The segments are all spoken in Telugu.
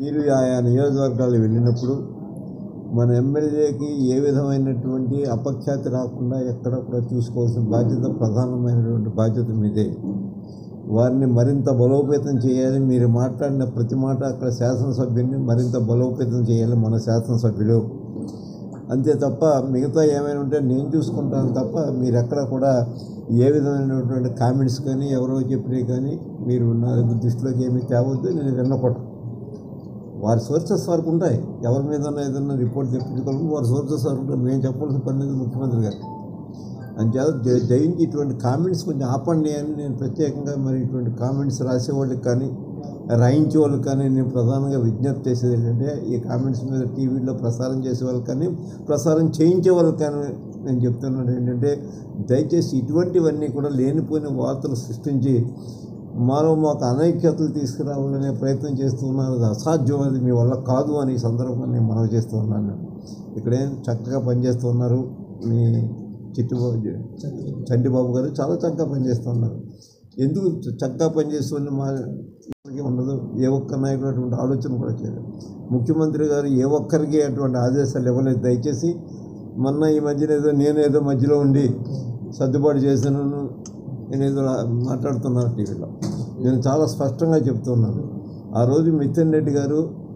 మీరు ఆయా నియోజకవర్గాలు వెళ్ళినప్పుడు మన ఎమ్మెల్యేకి ఏ విధమైనటువంటి అపఖ్యాతి రాకుండా ఎక్కడ కూడా చూసుకోవాల్సిన బాధ్యత ప్రధానమైనటువంటి బాధ్యత మీదే వారిని మరింత బలోపేతం చేయాలి మీరు మాట్లాడిన ప్రతి మాట అక్కడ శాసనసభ్యుని మరింత బలోపేతం చేయాలి మన శాసనసభ్యులు అంతే తప్ప మిగతా ఏమైనా ఉంటే నేను చూసుకుంటాను తప్ప మీరు ఎక్కడ కూడా ఏ విధమైనటువంటి కామెంట్స్ కానీ ఎవరో చెప్పినవి కానీ మీరు నా దృష్టిలోకి ఏమీ తేవద్దు నేను విన్నపడను వారి సోర్సెస్ వరకు ఉంటాయి ఎవరి మీద ఏదైనా రిపోర్ట్ తెప్పించుకోవాలి వారి సోర్సెస్ వరకు ఉంటాయి మేము చెప్పాల్సిన పని లేదు ముఖ్యమంత్రి గారు అంచేత జ- జయించి ఇటువంటి కామెంట్స్ కొంచెం ఆపండి అని నేను ప్రత్యేకంగా మరి ఇటువంటి కామెంట్స్ రాసేవాళ్ళకి కానీ రాయించే వాళ్ళకి కానీ నేను ప్రధానంగా విజ్ఞప్తి చేసేది ఏంటంటే ఈ కామెంట్స్ మీద టీవీలో ప్రసారం చేసే వాళ్ళకి కానీ ప్రసారం చేయించే వాళ్ళకి కానీ నేను చెప్తున్నాను ఏంటంటే దయచేసి ఇటువంటివన్నీ కూడా లేనిపోయిన వార్తలు సృష్టించి మాలో మాకు అనైక్యతలు తీసుకురావాలనే ప్రయత్నం చేస్తున్నారు అది అసాధ్యం అది మీ వల్ల కాదు అని ఈ సందర్భంగా నేను మనవి చేస్తూ ఉన్నాను ఇక్కడేం చక్కగా పనిచేస్తున్నారు మీ చిట్టుబాబు చంటిబాబు గారు చాలా చక్కగా పనిచేస్తున్నారు ఎందుకు చ- చక్కగా పనిచేస్తున్న మా ఎవరికీ ఉండదు ఏ ఒక్క నాయకుడు అటువంటి ఆలోచన కూడా చేయలేదు ముఖ్యమంత్రి గారు ఏ ఒక్కరికి అటువంటి ఆదేశాలు ఇవ్వలేదు దయచేసి మొన్న ఈ మధ్యన ఏదో నేను ఏదో మధ్యలో ఉండి సర్దుబాటు చేశాను నేను ఏదో మాట్లాడుతున్నాను టీవీలో నేను చాలా స్పష్టంగా చెప్తున్నాను ఆ రోజు మిథున్ రెడ్డి గారు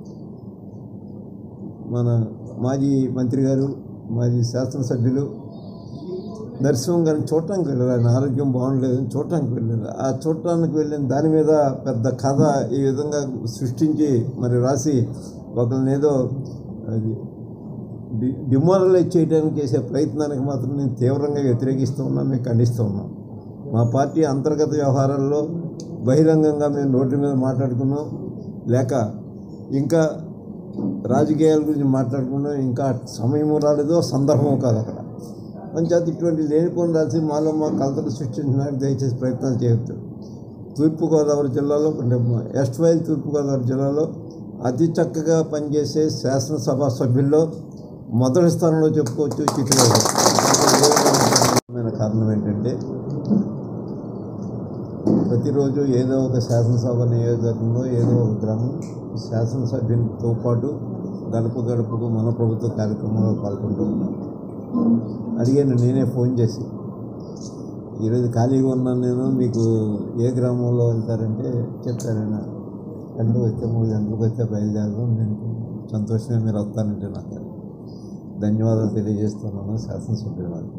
మన మాజీ మంత్రి గారు మాజీ శాసనసభ్యులు నరసింహం గారిని చూడటానికి వెళ్ళారు ఆయన ఆరోగ్యం బాగుండలేదని చూడటానికి వెళ్ళారు ఆ చూడటానికి వెళ్ళిన దాని మీద పెద్ద కథ ఈ విధంగా సృష్టించి మరి రాసి ఒకరిని ఏదో అది డి డిమోరలైజ్ చేయడానికి చేసే ప్రయత్నానికి మాత్రం నేను తీవ్రంగా వ్యతిరేకిస్తూ ఉన్నాను మేము ఖండిస్తూ ఉన్నాం మా పార్టీ అంతర్గత వ్యవహారాల్లో బహిరంగంగా మేము నోటి మీద మాట్లాడుకున్నాం లేక ఇంకా రాజకీయాల గురించి మాట్లాడుకున్నాం ఇంకా సమయం రాలేదో సందర్భం కాదు అక్కడ అంచేత ఇటువంటి లేనిపోని రాసి మాలో మా కలతలు సృష్టించడానికి దయచేసి ప్రయత్నాలు చేయొద్దు తూర్పుగోదావరి జిల్లాలో అంటే ఎస్ట్ వైల్ తూర్పుగోదావరి జిల్లాలో అతి చక్కగా పనిచేసే శాసనసభ సభ్యుల్లో మొదటి స్థానంలో చెప్పుకోవచ్చు చిట్టుబాబు ముఖ్యమైన కారణం ఏంటంటే ప్రతిరోజు ఏదో ఒక శాసనసభ నియోజకవర్గంలో ఏదో ఒక గ్రామం శాసనసభ్యులతో పాటు గడప గడపకు మన ప్రభుత్వ కార్యక్రమంలో పాల్గొంటూ ఉన్నాం అడిగాను నేనే ఫోన్ చేసి ఈరోజు ఖాళీగా ఉన్నాను నేను మీకు ఏ గ్రామంలో వెళ్తారంటే చెప్పారు ఆయన గంటలకు వస్తే మూడు గంటలకు వస్తే బయలుదేరడం నేను సంతోషమే మీరు వస్తానంటే నాకు ధన్యవాదాలు తెలియజేస్తున్నాను శాసనసభ్యుల వారికి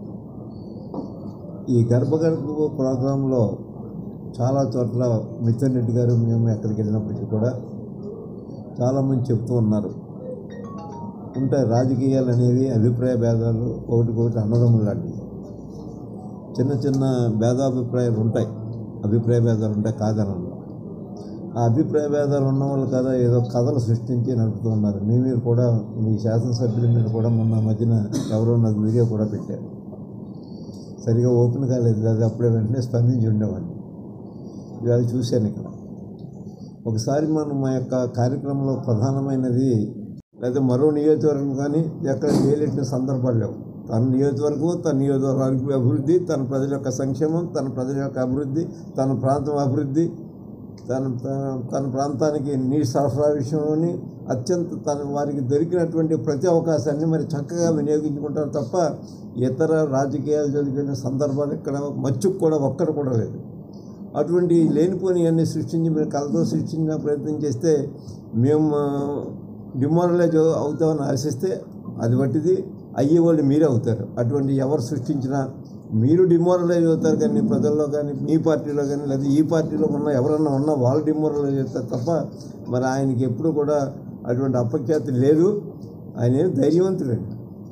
ఈ గర్భ గర్భ ప్రోగ్రాంలో చాలా చోట్ల మిథున్ రెడ్డి గారు మేము ఎక్కడికి వెళ్ళినప్పటికీ కూడా చాలామంది చెప్తూ ఉన్నారు ఉంటాయి రాజకీయాలు అనేవి అభిప్రాయ భేదాలు ఒకటికొకటి అన్నదమ్ములు లాంటివి చిన్న చిన్న భేదాభిప్రాయాలు ఉంటాయి అభిప్రాయ భేదాలు ఉంటాయి కాదనలో ఆ అభిప్రాయ భేదాలు ఉన్న వాళ్ళు కదా ఏదో కథలు సృష్టించి నడుపుతూ ఉన్నారు మీ మీరు కూడా మీ శాసనసభ్యుల మీద కూడా మొన్న మధ్యన ఎవరో నాకు వీడియో కూడా పెట్టారు సరిగా ఓపెన్ కాలేదు అది అప్పుడే వెంటనే స్పందించి ఉండేవాడిని ఇవాళ చూశాను ఇక్కడ ఒకసారి మనం మా యొక్క కార్యక్రమంలో ప్రధానమైనది లేదా మరో నియోజకవర్గం కానీ ఎక్కడ చేయలేని సందర్భాలు లేవు తన నియోజకవర్గం తన నియోజకవర్గానికి అభివృద్ధి తన ప్రజల యొక్క సంక్షేమం తన ప్రజల యొక్క అభివృద్ధి తన ప్రాంతం అభివృద్ధి తన తన- తన ప్రాంతానికి నీటి సరఫరా విషయంలోని అత్యంత తన వారికి దొరికినటువంటి ప్రతి అవకాశాన్ని మరి చక్కగా వినియోగించుకుంటారు తప్ప ఇతర రాజకీయాలు జరిగిన సందర్భాలు ఇక్కడ మచ్చుకు కూడా ఒక్కడు కూడా లేదు అటువంటి లేనిపోని అన్ని సృష్టించి మీరు కలతో సృష్టించిన ప్రయత్నం చేస్తే మేము డిమారలైజ్ అవుతామని ఆశిస్తే అది బట్టిది అయ్యేవాళ్ళు మీరే అవుతారు అటువంటి ఎవరు సృష్టించినా మీరు డిమోరలైజ్ అవుతారు కానీ ప్రజల్లో కానీ మీ పార్టీలో కానీ లేదా ఈ పార్టీలో ఉన్న ఎవరన్నా ఉన్నా వాళ్ళు డిమోరలైజ్ అవుతారు తప్ప మరి ఆయనకి ఎప్పుడు కూడా అటువంటి అపఖ్యాతి లేదు ఆయన ఏం ధైర్యవంతుడండి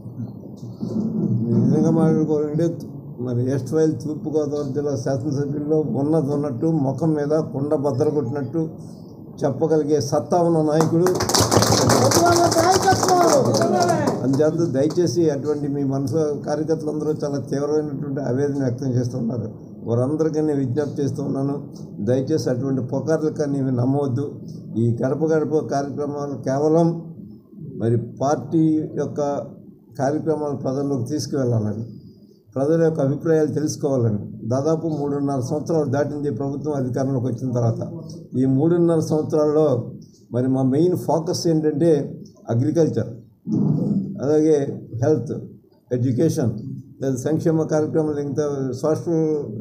నిజంగా మాట్లాడుకోవాలంటే మరి ఎస్ట్ వైల్ తూర్పుగోదావరి జిల్లా శాసనసభ్యుల్లో ఉన్నది ఉన్నట్టు ముఖం మీద కుండ బద్దలు కొట్టినట్టు చెప్పగలిగే సత్తా ఉన్న నాయకుడు అందుచేత దయచేసి అటువంటి మీ మనసు కార్యకర్తలందరూ చాలా తీవ్రమైనటువంటి ఆవేదన వ్యక్తం చేస్తున్నారు వారందరికీ నేను విజ్ఞప్తి చేస్తూ ఉన్నాను దయచేసి అటువంటి పుకార్లు కానీ ఇవి నమ్మవద్దు ఈ గడప గడప కార్యక్రమాలు కేవలం మరి పార్టీ యొక్క కార్యక్రమాలు ప్రజల్లోకి తీసుకువెళ్ళాలని ప్రజల యొక్క అభిప్రాయాలు తెలుసుకోవాలని దాదాపు మూడున్నర సంవత్సరాలు దాటింది ప్రభుత్వం అధికారంలోకి వచ్చిన తర్వాత ఈ మూడున్నర సంవత్సరాల్లో మరి మా మెయిన్ ఫోకస్ ఏంటంటే అగ్రికల్చర్ అలాగే హెల్త్ ఎడ్యుకేషన్ లేదా సంక్షేమ కార్యక్రమాలు ఇంకా సోషల్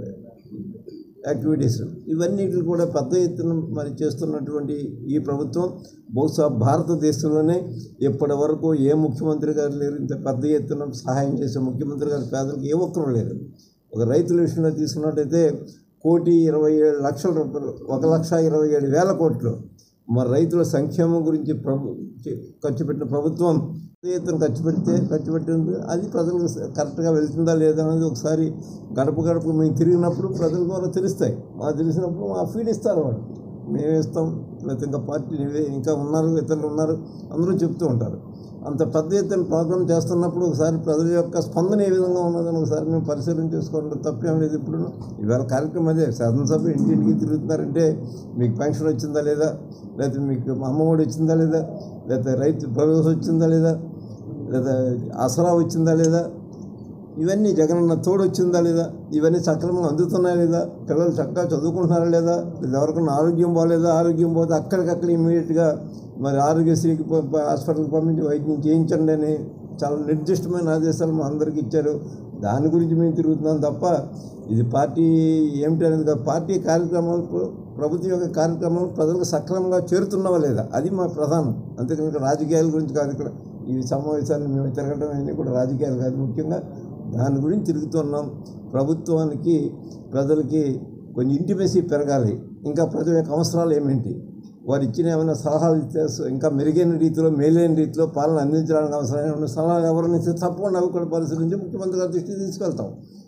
యాక్టివిటీస్ ఇవన్నిటి కూడా పెద్ద ఎత్తున మరి చేస్తున్నటువంటి ఈ ప్రభుత్వం బహుశా భారతదేశంలోనే ఇప్పటి వరకు ఏ ముఖ్యమంత్రి గారు లేరు ఇంత పెద్ద ఎత్తున సహాయం చేసే ముఖ్యమంత్రి గారు పేదలకు ఏ ఒక్కరు లేరు ఒక రైతుల విషయంలో తీసుకున్నట్టయితే కోటి ఇరవై ఏడు లక్షల రూపాయలు ఒక లక్ష ఇరవై ఏడు వేల కోట్లు మరి రైతుల సంక్షేమం గురించి ప్రభు చే- ఖర్చు పెట్టిన ప్రభుత్వం పెద్ద ఎత్తున ఖర్చు పెడితే ఖర్చు పెట్టింది అది ప్రజలకు కరెక్ట్గా వెళ్తుందా లేదా అనేది ఒకసారి గడప గడప మేము తిరిగినప్పుడు ప్రజల ద్వారా తెలుస్తాయి మాకు తెలిసినప్పుడు మా ఫీడ్ ఇస్తారు వాళ్ళు మేము ఇస్తాం లేకపోతే ఇంకా పార్టీ ఇంకా ఉన్నారు ఇతరులు ఉన్నారు అందరూ చెప్తూ ఉంటారు అంత పెద్ద ఎత్తున ప్రోగ్రామ్ చేస్తున్నప్పుడు ఒకసారి ప్రజల యొక్క స్పందన ఏ విధంగా ఉన్నదని ఒకసారి మేము పరిశీలన చేసుకోవడం తప్పేం లేదు ఇప్పుడు ఇవాళ కార్యక్రమం అదే శాసనసభ ఇంటింటికి తిరుగుతున్నారంటే మీకు పెన్షన్ వచ్చిందా లేదా లేకపోతే మీకు అమ్మఒడి వచ్చిందా లేదా లేకపోతే రైతు భరోసా వచ్చిందా లేదా లేదా ఆసరా వచ్చిందా లేదా ఇవన్నీ జగనన్న తోడు వచ్చిందా లేదా ఇవన్నీ సక్రమంగా అందుతున్నాయా లేదా పిల్లలు చక్కగా చదువుకుంటున్నారా లేదా లేదా ఎవరికైనా ఆరోగ్యం బాగాలేదా ఆరోగ్యం పోతే అక్కడికక్కడ ఇమీడియట్గా మరి ఆరోగ్యశ్రీకి ప- ప- హాస్పిటల్కి పంపించి వైద్యం చేయించండి అని చాలా నిర్దిష్టమైన ఆదేశాలు మా అందరికీ ఇచ్చారు దాని గురించి మేము తిరుగుతున్నాం తప్ప ఇది పార్టీ ఏమిటి అనేది కాదు. పార్టీ కార్యక్రమాలు ప్ర- ప్రభుత్వం యొక్క కార్యక్రమాలు ప్రజలకు సక్రమంగా చేరుతున్నావా లేదా అది మా ప్రధానం అంతేకాని ఇక్కడ రాజకీయాల గురించి కాదు ఇక్కడ ఈ సమావేశాన్ని మేము తిరగడం అన్నీ కూడా రాజకీయాలు కాదు ముఖ్యంగా దాని గురించి తిరుగుతున్నాం ప్రభుత్వానికి ప్రజలకి కొంచెం ఇంటిమెసీ పెరగాలి ఇంకా ప్రజల యొక్క అవసరాలు ఏమేంటి వారు ఇచ్చిన ఏమైనా సలహాలు ఇస్తే ఇంకా మెరుగైన రీతిలో మేలైన రీతిలో పాలన అందించడానికి అవసరమైన సలహాలు ఎవరైనా ఇస్తే తప్పకుండా అవి కూడా పరిశీలించి ముఖ్యమంత్రి గారి దృష్టికి తీసుకెళ్తాం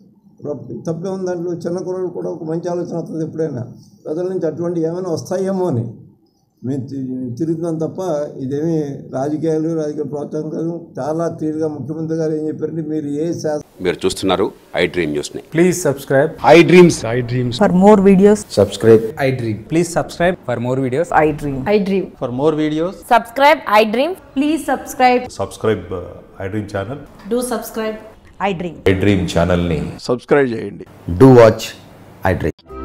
తప్పే ఉంది దాంట్లో చిన్న కుర్రలు కూడా ఒక మంచి ఆలోచన వస్తుంది ఎప్పుడైనా ప్రజల నుంచి అటువంటి ఏమైనా వస్తాయేమో అని మేము తి- తిరుగుతున్నాం తప్ప ఇదేమి రాజకీయాలు రాజకీయ ప్రోత్సాహం కాదు చాలా క్లియర్గా ముఖ్యమంత్రి గారు ఏం చెప్పారంటే మీరు ఏ శాస్త్ర మీరు చూస్తున్నారు ఐ డ్రీమ్ న్యూస్ని Please subscribe. I dreams For more videos, I dream. Please subscribe for more videos. I dream. I dream. For more videos, Subscribe, I dream. Please subscribe. Subscribe I dream channel Do subscribe. I dream. I dream ఛానల్ని సబ్స్క్రైబ్ చేయండి డూ వాచ్ ఐ డ్రీమ్